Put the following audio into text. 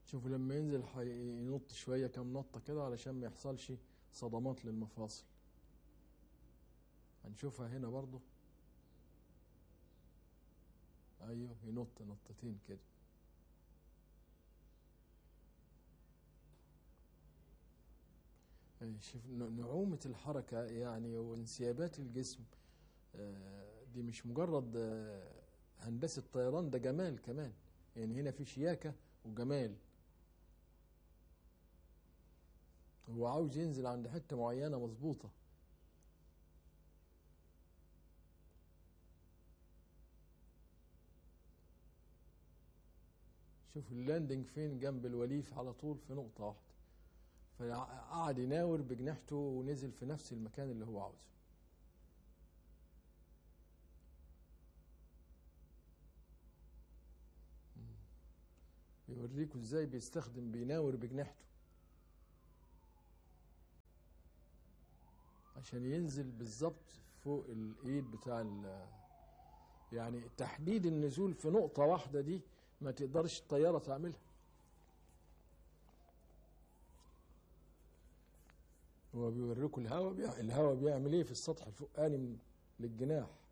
شوفوا لما ينزل حي- ينط شوية كم نطة كده علشان ما يحصلش صدمات للمفاصل هنشوفها هنا برضو ايوه ينط نطتين كده أي شوف ن- نعومة الحركة يعني وانسيابات الجسم آه، دي مش مجرد آه، هندسة طيران ده جمال كمان يعني هنا في شياكة وجمال هو عاوز ينزل عند حتة معينة مظبوطة شوف اللاندنج فين جنب الوليف على طول في نقطة واحدة فقعد يناور بجناحته ونزل في نفس المكان اللي هو عاوزه يوريكوا ازاي بيستخدم بيناور بجناحته عشان ينزل بالظبط فوق الايد بتاع ال- يعني تحديد النزول في نقطة واحدة دي ما تقدرش الطيارة تعملها هو بيوريكوا الهواء بيع... الهواء بيعمل ايه في السطح الفوقاني من- للجناح